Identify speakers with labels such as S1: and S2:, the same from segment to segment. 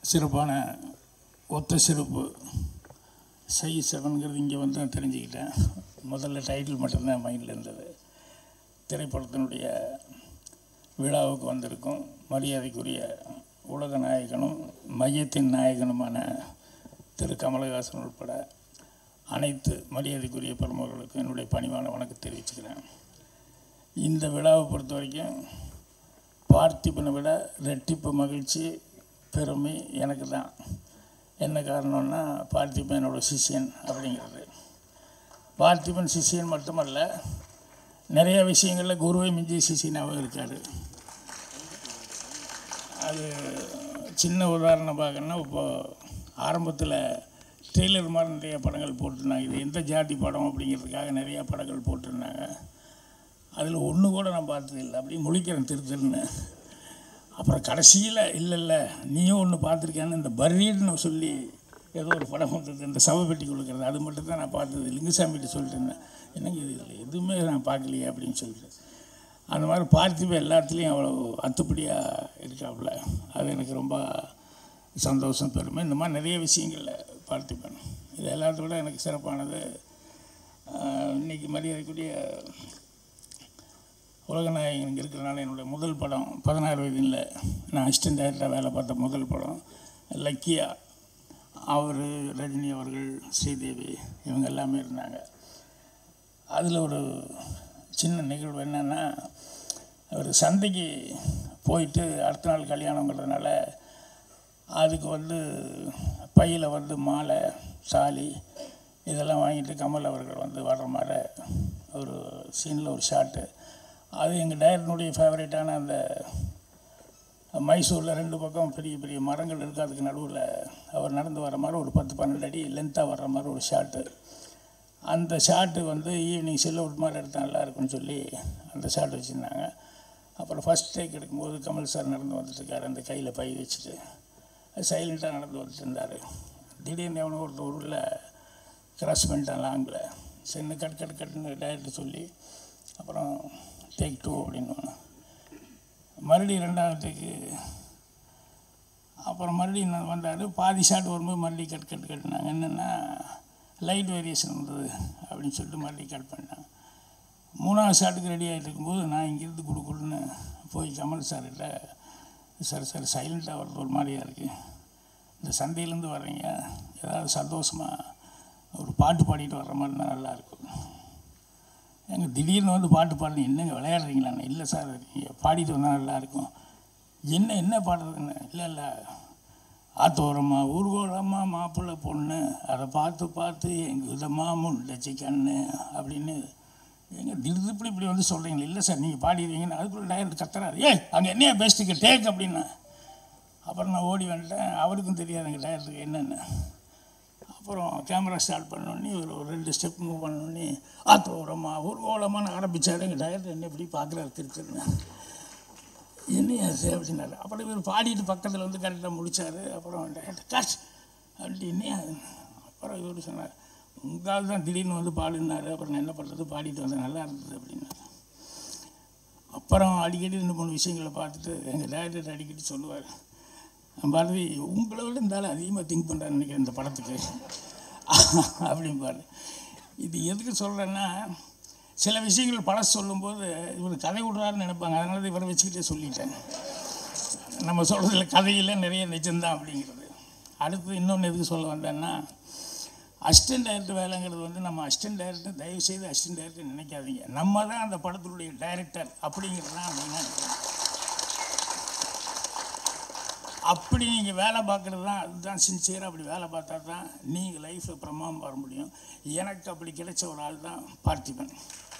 S1: சிறப்பான ஒத்த சிறப்பு சை செவன்கிறது இங்கே வந்து நான் தெரிஞ்சுக்கிட்டேன் முதல்ல டைட்டில் மட்டும்தான் மைண்டில் இருந்தது திரைப்படத்தினுடைய விழாவுக்கு வந்திருக்கும் மரியாதைக்குரிய உலக நாயகனும் மையத்தின் நாயகனுமான திரு கமலஹாசன் உட்பட அனைத்து மரியாதைக்குரிய பெருமர்களுக்கும் என்னுடைய பணிவான வணக்கம் தெரிவிச்சுக்கிறேன் இந்த விழாவை பொறுத்த வரைக்கும் பார்த்திபனை விட ரெட்டிப்பு மகிழ்ச்சி பெருமை எனக்கு தான் என்ன காரணம்னா பார்த்திபன் என்னோட சிஷியன் அப்படிங்கிறது பார்த்திபன் சிஷியன் மட்டுமல்ல நிறைய விஷயங்களில் குருவை மிஞ்சி சிஷியனாகவும் இருக்கார் அது சின்ன உதாரணம் பார்க்கணுன்னா இப்போ ஆரம்பத்தில் ட்ரெய்லர் மாதிரி நிறைய படங்கள் போட்டிருந்தாங்க இது எந்த ஜாதி படம் அப்படிங்கிறதுக்காக நிறைய படங்கள் போட்டிருந்தாங்க அதில் ஒன்று கூட நான் பார்த்தது இல்லை அப்படியே முழிக்கிறேன் திரு திருன்னு அப்புறம் கடைசியில் இல்லை இல்லை நீயும் ஒன்று பார்த்துருக்கேன்னு இந்த பர்ரீட்னு சொல்லி ஏதோ ஒரு படம் வந்தது இந்த சவ பெட்டி கொடுக்குறது அது மட்டும் தான் நான் பார்த்தது லிங்குசாமிகிட்ட சொல்லிட்டு இருந்தேன் என்னங்க இது இல்லை எதுவுமே நான் பார்க்கலையே அப்படின்னு சொல்லிட்டு அந்த மாதிரி பார்த்திப எல்லாத்துலேயும் அவ்வளோ அத்துப்படியாக இருக்காப்புல அது எனக்கு ரொம்ப சந்தோஷம் பெருமை இந்த மாதிரி நிறைய விஷயங்களில் பார்த்திபன் இது எல்லாத்த விட எனக்கு சிறப்பானது ஆஹ், இன்னைக்கு மரியாதைக்குரிய உலகநாயகன் இங்கே இருக்கிறனால என்னுடைய முதல் படம் பதினாறு வயதில் நான் அசிஸ்டன்ட் டைரக்டராக வேலை பார்த்த முதல் படம் லக்கியா அவர் ரஜினி அவர்கள் ஸ்ரீதேவி இவங்க எல்லாமே இருந்தாங்க அதில் ஒரு சின்ன நிகழ்வு என்னென்னா அவர் சந்தைக்கு போயிட்டு அடுத்த நாள் கல்யாணங்கிறதுனால அதுக்கு வந்து பையில் வந்து மாலை சாலி இதெல்லாம் வாங்கிட்டு கமல் அவர்கள் வந்து வர்ற மாதிரி ஒரு சீனில் ஒரு ஷாட்டு அது எங்கள் டைரக்டனுடைய ஃபேவரேட்டான அந்த மைசூரில் ரெண்டு பக்கம் பெரிய பெரிய மரங்கள் இருக்குது அதுக்கு நடுவில் அவர் நடந்து வர மாதிரி ஒரு பத்து பன்னெண்டு அடி லென்த்தாக வர்ற மாதிரி ஒரு ஷாட்டு அந்த ஷாட்டு வந்து ஈவினிங் செல் அவுட் மாதிரி எடுத்தால் நல்லா இருக்கும்னு சொல்லி அந்த ஷாட் வச்சுருந்தாங்க அப்புறம் ஃபஸ்ட் டேக் எடுக்கும்போது கமல் சார் நடந்து வந்துட்டுருக்காரு அந்த கையில் பை வச்சுட்டு சைலண்ட்டாக நடந்து வந்துட்டு இருந்தார் திடீர்னு எவனோ ஒரு ஊரில் கிராஸ் பண்ணிட்டான் லாங்கில் சின்ன கட் கட் கட்டுன்னு டைரக்டர் சொல்லி அப்புறம் டேக் டூ அப்படின்னு மறுபடியும் ரெண்டாவது டேக்கு அப்புறம் மறுபடியும் நான் வந்தார் பாதி ஷாட் வரும்போது மறுபடியும் கட் கட் கட்டினாங்க என்னென்னா லைட் வேரியேஷன் வந்தது அப்படின்னு சொல்லிட்டு மறுபடியும் கட் பண்ணாங்க மூணாவது ஷாட்டுக்கு ரெடி ஆகிட்டு இருக்கும்போது நான் இங்கேருந்து கொடுக்குன்னு போய் கமல் சார்கிட்ட சார் சார் சைலண்ட்டாக வர்றது ஒரு மாதிரியாக இருக்குது இந்த சந்தையிலேருந்து வர்றீங்க ஏதாவது சந்தோஷமாக ஒரு பாட்டு பாடிட்டு வர்ற மாதிரி இருந்தால் நல்லாயிருக்கும் எங்க திடீர்னு வந்து பாட்டு பாடுறீங்க என்னங்க விளையாடுறீங்களா இல்லை சார் நீங்கள் பாடிட்டு வந்தால் நல்லாயிருக்கும் என்ன என்ன பாடுறதுன்னு இல்லை இல்லை ஆத்தோரம்மா ஊர்கோலம்மா மாப்பிள்ளை பொண்ணு அதை பார்த்து பார்த்து எங்கள் விதமாக முண்டச்சு கண்ணு அப்படின்னு எங்க திடீர்னு இப்படி இப்படி வந்து சொல்கிறீங்களே இல்லை சார் நீங்கள் பாடிடுவீங்கன்னு அதுக்குள்ள டைரக்டர் கத்துறாரு ஏய் அங்கே என்னையா பேசிட்டு டேக் அப்படின்னா அப்புறம் நான் ஓடி வந்துட்டேன் அவருக்கும் தெரியாது எங்கள் டைரக்டருக்கு என்னென்னு அப்புறம் கேமரா ஸ்டார்ட் பண்ணோடனே ஒரு ஒரு ரெண்டு ஸ்டெப் மூவ் பண்ணோடனே ஆத்தோரமா ஊர்கோலமான்னு ஆரம்பித்தாரு எங்கள் டைரக்டர் என்ன இப்படி பார்க்குறாரு திருக்குன்னு என்னையா சார் அப்படின்னாரு அப்புறம் இவர் பாடிட்டு பக்கத்தில் வந்து கரெக்டாக முடிச்சாரு அப்புறம் டைரக்டர் காஷ் அப்படி என்னையா அப்புறம் இவர் சொன்னார் உங்களால் தான் திடீர்னு வந்து பாடுனாரு அப்புறம் நான் என்ன பண்ணுறது பாடிட்டு வந்தேன் நல்லா இருந்தது அப்படின்னாரு அப்புறம் அடிக்கடி ரெண்டு மூணு விஷயங்களை பார்த்துட்டு எங்கள் டைரக்டர் அடிக்கடி சொல்லுவார் பாரதி உங்களை விட இருந்தாலும் அதிகமாக திங்க் பண்ணுறான்னு நினைக்கிறேன் இந்த படத்துக்கு அப்படிம்பாரு இது எதுக்கு சொல்கிறேன்னா சில விஷயங்கள் பழச சொல்லும்போது இவர் கதை விடுறாருன்னு நினைப்பாங்க அதனால தான் இவரை வச்சுக்கிட்டே சொல்லிட்டேன் நம்ம சொல்கிறதுல கதையில் நிறைய நிஜம்தான் அப்படிங்கிறது அடுத்து இன்னொன்று எதுக்கு சொல்ல வந்தேன்னா அசிஸ்டன்ட் டைரக்டர் வேலைங்கிறது வந்து நம்ம அசிஸ்டன்ட் டைரக்டர் தயவு செய்து அசிஸ்டன்ட் டைரக்டர் நினைக்காதீங்க நம்ம தான் அந்த படத்தினுடைய டைரக்டர் அப்படிங்கிறது தான் அப்படின்னா அப்படி நீங்கள் வேலை பார்க்குறது தான் அதுதான் சின்சியராக அப்படி வேலை பார்த்தா தான் நீங்கள் லைஃப்பில் பிரமாதம் வர முடியும் எனக்கு அப்படி கிடைச்ச ஒரு ஆள் தான் பார்த்திபன்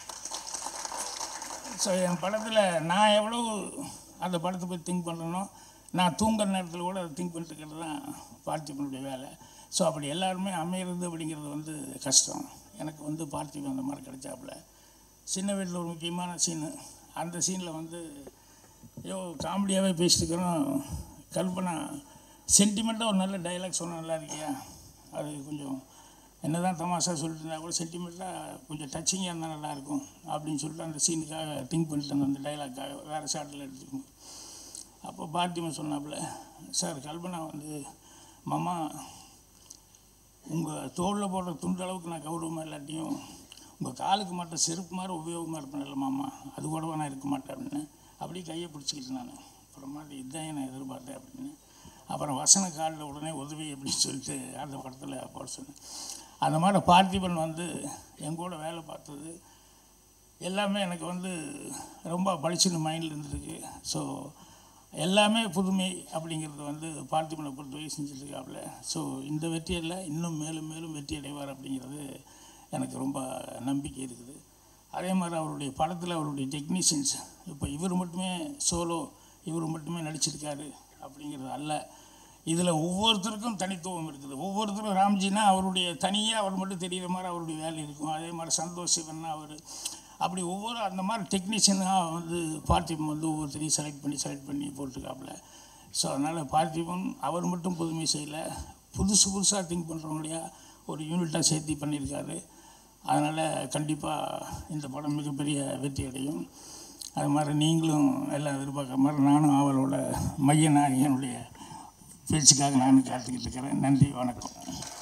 S1: ஸோ என் படத்தில் நான் எவ்வளோ அந்த படத்தை பற்றி திங்க் பண்ணணும் நான் தூங்குற நேரத்தில் கூட அதை திங்க் பண்ணிட்டு இருக்கிறது தான் பார்த்திபனுடைய வேலை ஸோ அப்படி எல்லாருமே அமையிறது அப்படிங்கிறது வந்து கஷ்டம் எனக்கு வந்து பார்த்திபன் அந்த மாதிரி கிடைச்சாப்புல சின்ன வீட்டில் ஒரு முக்கியமான சீனு அந்த சீனில் வந்து ஐயோ காமெடியாகவே பேசிட்டு இருக்கிறோம் கல்பனா சென்டிமெண்ட்டாக ஒரு நல்ல டைலாக் சொன்ன நல்லா இருக்கியா அது கொஞ்சம் என்ன தான் தமாஷா சொல்லிட்டு இருந்தால் கூட சென்டிமெண்ட்டாக கொஞ்சம் டச்சிங்காக இருந்தால் நல்லாயிருக்கும் அப்படின்னு சொல்லிட்டு அந்த சீனுக்காக திங்க் பண்ணிட்டு இருந்தேன் அந்த டைலாக்காக வேறு ஷாட்டில் எடுத்துக்கணும் அப்போ பார்த்திமன் சொன்னாப்புல சார் கல்பனா வந்து மாமா உங்கள் தோளில் போடுற துண்டு அளவுக்கு நான் கௌரவமாக இல்லாட்டியும் உங்கள் காலுக்கு மட்டும் செருப்பு மாதிரி உபயோகமாக இருப்பேன்ல மாமா அது கூடவா நான் இருக்க மாட்டேன் அப்படின்னு அப்படியே கையை பிடிச்சிக்கிட்டு நான் அப்புறமா இதுதான் நான் எதிர்பார்த்தேன் அப்படின்னு அப்புறம் வசன காலில் உடனே உதவி அப்படின்னு சொல்லிட்டு அந்த படத்தில் போட சொன்னேன் அந்த மாதிரி பார்த்திபன் வந்து என் கூட வேலை பார்த்தது எல்லாமே எனக்கு வந்து ரொம்ப பளிச்சுன்னு மைண்டில் இருந்திருக்கு ஸோ எல்லாமே புதுமை அப்படிங்கிறது வந்து பார்த்திபனை பொறுத்தவரை செஞ்சுருக்காப்புல ஸோ இந்த வெற்றியில் இன்னும் மேலும் மேலும் வெற்றி அடைவார் அப்படிங்கிறது எனக்கு ரொம்ப நம்பிக்கை இருக்குது அதே மாதிரி அவருடைய படத்தில் அவருடைய டெக்னீஷியன்ஸ் இப்போ இவர் மட்டுமே சோலோ இவர் மட்டுமே நடிச்சிருக்காரு அப்படிங்கிறது அல்ல இதில் ஒவ்வொருத்தருக்கும் தனித்துவம் இருக்குது ஒவ்வொருத்தரும் ராம்ஜினா அவருடைய தனியாக அவர் மட்டும் தெரிகிற மாதிரி அவருடைய வேலை இருக்கும் அதே மாதிரி சந்தோஷ் சிவன்னா அவர் அப்படி ஒவ்வொரு அந்த மாதிரி டெக்னீஷியனாக வந்து பார்த்திபன் வந்து ஒவ்வொருத்தரையும் செலக்ட் பண்ணி செலக்ட் பண்ணி போட்டிருக்காப்புல ஸோ அதனால் பார்த்திபன் அவர் மட்டும் புதுமை செய்யலை புதுசு புதுசாக திங்க் பண்ணுறவங்களையா ஒரு யூனிட்டாக சேர்த்து பண்ணியிருக்காரு அதனால் கண்டிப்பாக இந்த படம் மிகப்பெரிய வெற்றி அடையும் அது மாதிரி நீங்களும் எல்லாம் எதிர்பார்க்குற மாதிரி நானும் அவளோட மைய நாயகனுடைய பேச்சுக்காக நானும் காத்துக்கிட்டு இருக்கிறேன் நன்றி வணக்கம்